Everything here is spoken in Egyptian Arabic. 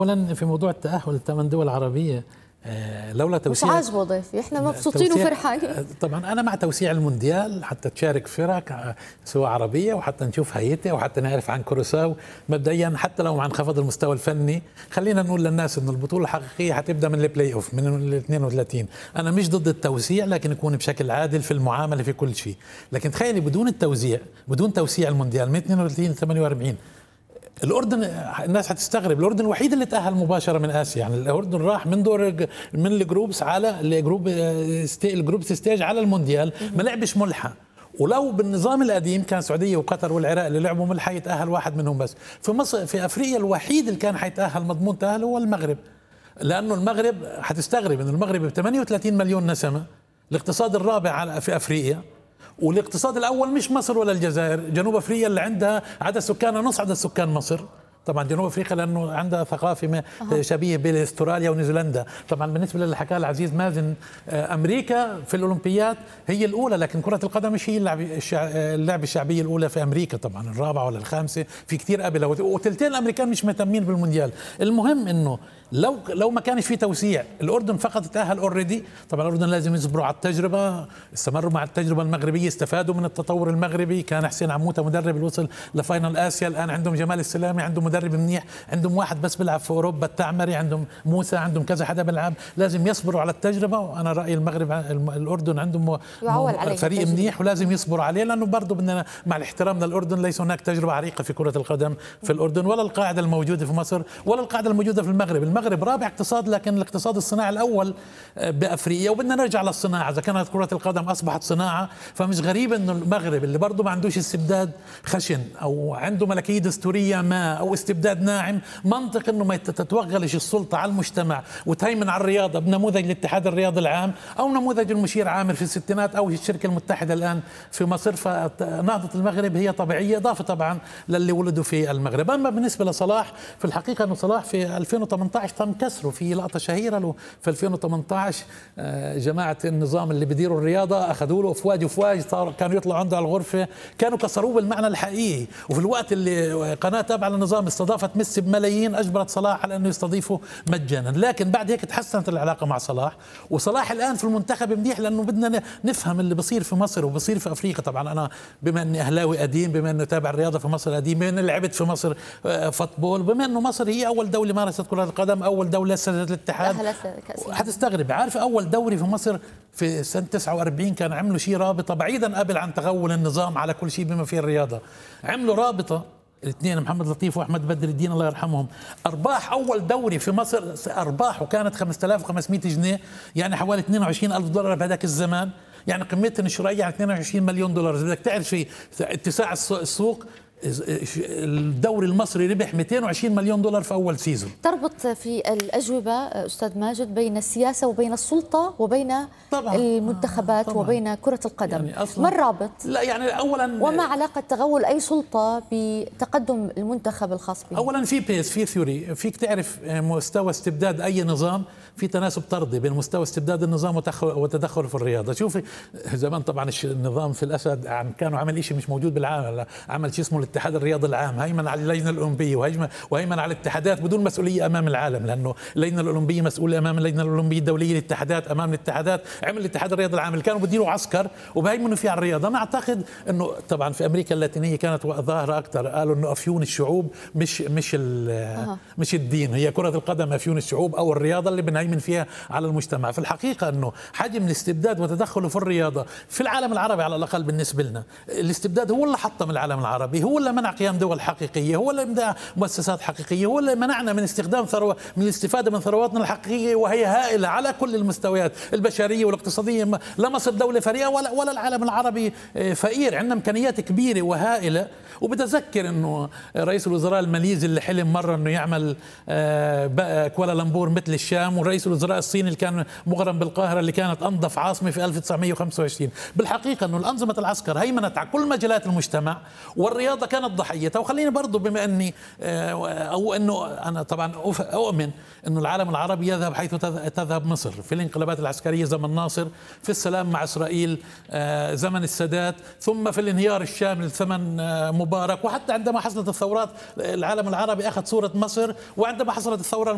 اولا في موضوع التاهل الثمان دول عربيه آه، لولا مش توسيع عاجبه ضيفي احنا مبسوطين توسيع- وفرحانين طبعا انا مع توسيع المونديال حتى تشارك فرق آه، سواء عربيه وحتى نشوف هيئتها وحتى نعرف عن كورساو مبدئيا حتى لو مع انخفاض المستوى الفني خلينا نقول للناس انه البطوله الحقيقيه حتبدا من البلاي اوف من ال 32 انا مش ضد التوسيع لكن يكون بشكل عادل في المعامله في كل شيء لكن تخيلي بدون التوزيع بدون توسيع المونديال من 32 ل 48 الاردن الناس هتستغرب الاردن الوحيد اللي تاهل مباشره من اسيا يعني الاردن راح من دور من الجروبس على الجروب ستي الجروب ستيج على المونديال ما لعبش ملحق ولو بالنظام القديم كان السعوديه وقطر والعراق اللي لعبوا ملحق يتاهل واحد منهم بس في مصر في افريقيا الوحيد اللي كان حيتاهل مضمون تاهل هو المغرب لانه المغرب هتستغرب انه المغرب ب 38 مليون نسمه الاقتصاد الرابع على- في افريقيا والاقتصاد الاول مش مصر ولا الجزائر جنوب افريقيا اللي عندها عدد سكانها نص عدد سكان مصر طبعا جنوب افريقيا لانه عندها ثقافه ما شبيه باستراليا ونيوزيلندا طبعا بالنسبه للي حكاه العزيز مازن آه، امريكا في الاولمبيات هي الاولى لكن كره القدم مش هي اللعبه الشع- آه، اللعبه الشعبيه الاولى في امريكا طبعا الرابعه ولا الخامسه في كثير قبلها وت- وثلثين الامريكان مش مهتمين بالمونديال المهم انه لو لو ما كانش في توسيع الاردن فقط تاهل اوريدي طبعا الاردن لازم يصبروا على التجربه استمروا مع التجربه المغربيه استفادوا من التطور المغربي كان حسين عموته مدرب اللي وصل لفاينل اسيا الان عندهم جمال السلامي عندهم مدرب منيح عندهم واحد بس بيلعب في اوروبا التعمري عندهم موسى عندهم كذا حدا بيلعب لازم يصبروا على التجربه وانا رايي المغرب الم- الاردن عندهم م- يعول عليها فريق التجربة. منيح ولازم يصبروا عليه لانه برضه بدنا مع الاحترام للاردن ليس هناك تجربه عريقه في كره القدم في الاردن ولا القاعده الموجوده في مصر ولا القاعده الموجوده في المغرب، المغرب رابع اقتصاد لكن الاقتصاد الصناعي الاول آه، بافريقيا وبدنا نرجع للصناعه، اذا كانت كره القدم اصبحت صناعه فمش غريب انه المغرب اللي برضه ما عندوش استبداد خشن او عنده ملكيه دستوريه ما او استبداد ناعم، منطق انه ما يت- تتوغلش السلطه على المجتمع وتهيمن على الرياضه بنموذج الاتحاد الرياضي العام او نموذج المشير عامر في الستينات او الشركه المتحده الان في مصر فنهضه المغرب هي طبيعيه اضافه طبعا للي ولدوا في المغرب اما بالنسبه لصلاح في الحقيقه انه صلاح في 2018 تم كسره في لقطه شهيره له في 2018 آه، جماعه النظام اللي بيديروا الرياضه اخذوا له افواج افواج صار كانوا يطلعوا عنده على الغرفه كانوا كسروه بالمعنى الحقيقي وفي الوقت اللي قناه تابعه للنظام استضافت ميسي بملايين اجبرت صلاح على انه يستضيفه مجانا لكن بعد هيك تحسنت العلاقه مع صلاح وصلاح الان في المنتخب منيح لانه بدنا نفهم اللي بصير في مصر وبصير في افريقيا طبعا انا بما اني اهلاوي قديم بما انه تابع الرياضه في مصر قديم بما اني لعبت في مصر آه، فوتبول بما انه مصر هي اول دوله مارست كره القدم اول دوله اسست الاتحاد تأهلت لكأس العالم. حتستغرب عارف اول دوري في مصر في سنه 49 كان عملوا شيء رابطه بعيدا قبل عن تغول النظام على كل شيء بما فيه الرياضه عملوا رابطه الاثنين محمد لطيف واحمد بدر الدين الله يرحمهم ارباح اول دوري في مصر ارباحه كانت 5500 جنيه يعني حوالي 22 الف دولار بهذاك الزمان يعني قيمتها الشرائيه يعني 22 مليون دولار اذا بدك تعرف في اتساع السوق- السوق الدوري المصري ربح 220 مليون دولار في اول سيزون تربط في الأجوبة أستاذ ماجد بين السياسة وبين السلطة وبين طبعاً. المنتخبات طبعاً. وبين كرة القدم يعني أصلاً- ما الرابط؟ لا يعني اولا وما علاقة تغول أي سلطة بتقدم المنتخب الخاص به؟ اولا في بيس في ثيوري فيك تعرف مستوى استبداد اي نظام في تناسب طردي بين مستوى استبداد النظام وتدخل وتدخل في الرياضه شوفي زمان طبعا الش- النظام في الاسد عم كانوا عمل شيء مش موجود بالعالم عمل شيء اسمه الاتحاد الرياضي العام هيمن على اللجنه الاولمبيه وهيمن وهيمن على الاتحادات بدون مسؤوليه امام العالم لانه اللجنه الاولمبيه مسؤوله امام اللجنه الاولمبيه الدوليه الاتحادات امام الاتحادات عمل الاتحاد الرياضي العام اللي كانوا بيديروا عسكر وبهيمنوا فيه على الرياضه انا اعتقد انه طبعا في امريكا اللاتينيه كانت ظاهره اكثر قالوا انه افيون الشعوب مش مش ال- مش الدين هي كره القدم افيون الشعوب او الرياضه اللي بنهيمن فيها على المجتمع في الحقيقه انه حجم الاستبداد وتدخله في الرياضه في العالم العربي على الاقل بالنسبه لنا الاستبداد هو اللي حطم العالم العربي هو اللي منع قيام دول حقيقيه هو اللي منع مؤسسات حقيقيه هو اللي منعنا من استخدام ثروه من الاستفاده من ثرواتنا الحقيقيه وهي هائله على كل المستويات البشريه والاقتصاديه ما- لا مصر دوله فريقه ولا ولا العالم العربي آه، فقير عندنا امكانيات كبيره وهائله وبتذكر انه رئيس الوزراء الماليزي اللي حلم مره انه يعمل آه، بقى كوالالمبور مثل الشام ورئيس الوزراء الصيني اللي كان مغرم بالقاهره اللي كانت انظف عاصمه في 1925 بالحقيقه انه الانظمه العسكر هيمنت على كل مجالات المجتمع والرياضه كانت ضحيتها وخليني برضه بما اني آه، او انه انا طبعا أف- اؤمن انه العالم العربي يذهب حيث تذ- تذهب مصر في الانقلابات العسكريه زمن ناصر في السلام مع اسرائيل آه، زمن السادات ثم في الانهيار الشامل زمن آه، مبارك وحتى عندما حصلت الثورات العالم العربي اخذ صوره مصر وعندما حصلت الثوره